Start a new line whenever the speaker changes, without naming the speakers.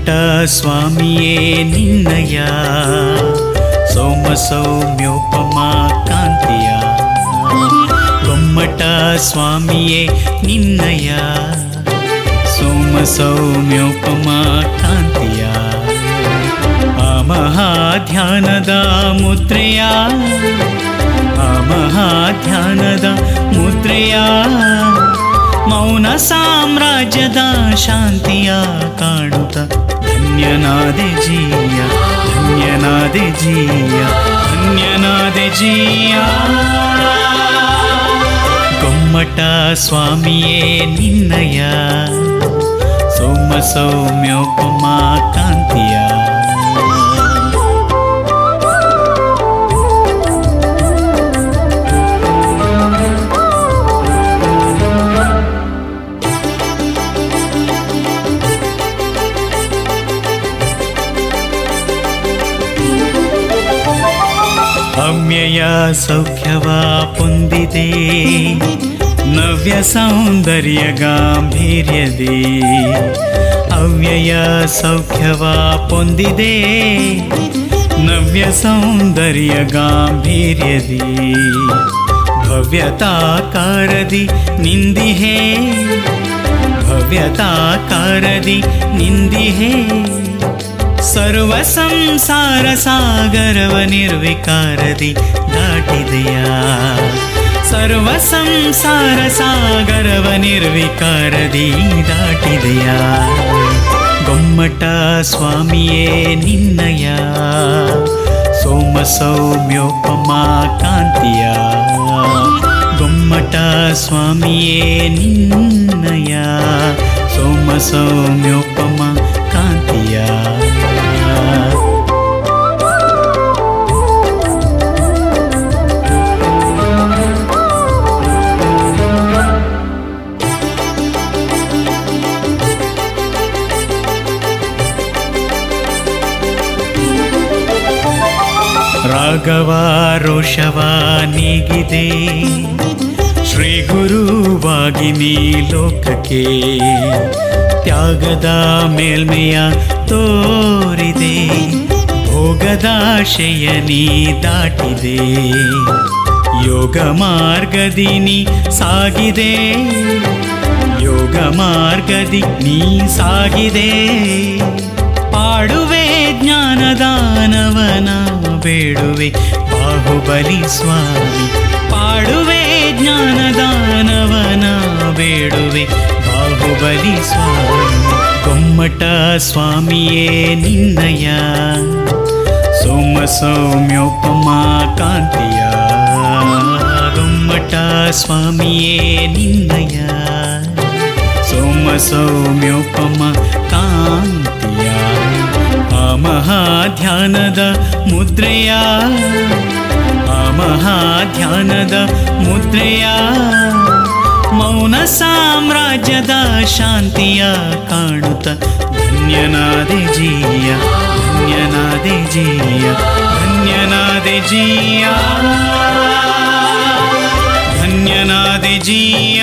ಸ್ವಾಮಿಯೇ ನಿನ್ನಯ ಸೋಮ ಸೌಮ್ಯೋಪಮಾ ಕಾಂತಿಯ ಗೊಮ್ಮಟ ಸ್ವಾಮಿಯೇ ನಿನ್ನಯ ಸೋಮ ಸೌಮ್ಯೋಪಮಾ ಕಾಂತಿಯ ಆ ಮಹಾಧ್ಯಾನದ ಮುದ್ರೆಯ ಆ ಮಹಾಧ್ಯಾನದ ಮುದ್ರೆಯ ಮೌನ ಸಾಮ್ರಾಜ್ಯದ ಶಾಂತಿಯ ಕಾಣುತ್ತ ಧನ್ಯನಾದೆ ಜೀಯ ಧನ್ಯನಾದೆ ಜೀಯ ಧನ್ಯನಾದೆ ಜೀಯ ಗೊಮ್ಮಟ ಸ್ವಾಮಿಯೇ ನಿನ್ನಯ ಸೋಮ ಸೌಮ್ಯೋಪಮಾ ಕಾಂತಿಯ ಅಮ್ಯಯ ಸೌಖ್ಯವ ಪೊಂದಿದೆ ನವ್ಯ ಸೌಂದರ್ಯ ಗಾಂಭೀರ್ಯದೆ ಅವ್ಯಯ ಸೌಖ್ಯವ ಪೊಂದಿದೆ ನವ್ಯ ಸೌಂದರ್ಯ ಗಾಂಭೀರ್ಯದಿ ಭವ್ಯತಾಕಾರದಿ ನಿಂದಿಹೇ ಭವ್ಯತಾಕಾರದಿ ನಿಂದಿಹೇ ಸರ್ವ ಸಂಸಾರ ಸಾಗರವ ನಿರ್ವಿಕಾರದಿ ದಾಟಿದೆಯಾ ಸರ್ವ ಸಂಸಾರ ಸಾಗರವ ನಿರ್ವಿಕಾರದಿ ದಾಟಿದೆಯಾ ಗೊಮ್ಮಟ ಸ್ವಾಮಿಯೇ ನಿನ್ನಯ ಸೋಮ ಸೌಮ್ಯೋಪಮಾ ಕಾಂತಿಯ ಗೊಮ್ಮಟ ಸ್ವಾಮಿಯೇ ನಿನ್ನಯ ಸೋಮ ಸೌಮ್ಯೋಪಮಾ ಕಾಂತಿಯ ರಾಘವ ರೋಷವ ನೀಗಿದೆ ಶ್ರೀ ಗುರುವಾಗಿ ನೀ ಲೋಕಕ್ಕೆ ತ್ಯಾಗದ ಮೇಲ್ಮೆಯ ತೋರಿದೆ ಭೋಗದ ಶಯನಿ ದಾಟಿದೆ ಯೋಗ ಮಾರ್ಗದಿ ನೀ ಸಾಗಿದೆ ಯೋಗ ಮಾರ್ಗದಿ ನೀ ಸಾಗಿದೆ ಪಾಡುವೆ ಜ್ಞಾನದಾನವನ ಬೇಡುವೆ ಬಾಹುಬಲಿ ಸ್ವಾಮಿ ಪಾಡುವೆ ಜ್ಞಾನದಾನವನ ಬೇಡುವೆ ಬಾಹುಬಲಿ ಸ್ವಾಮಿ ಗೊಮ್ಮಟ ಸ್ವಾಮಿಯೇ ನಿನ್ನಯ ಸೋಮ ಸೌಮ್ಯೋಪಮಾ ಕಾಂತಿಯ ಗೊಮ್ಮಟ ಸ್ವಾಮಿಯೇ ನಿನ್ನಯ ಸೋಮ ಸೌಮ್ಯೋಪಮ ಕಾಂತಿಯ ಆ ಮಹಾಧ್ಯಾನದ ಮುದ್ರೆಯ ಆ ಮಹಾಧ್ಯಾನದ ಮುದ್ರೆಯ ಮೌನ ಸಾಮ್ರಾಜ್ಯದ ಶಾಂತಿಯ ಕಾಣುತ್ತ ಧನ್ಯನಾದೆ ಜೀಯ ಧನ್ಯನಾದೆ ಜೀಯ ಧನ್ಯನಾದೆ ಜೀಯ ಧನ್ಯನಾದೆ ಜೀಯ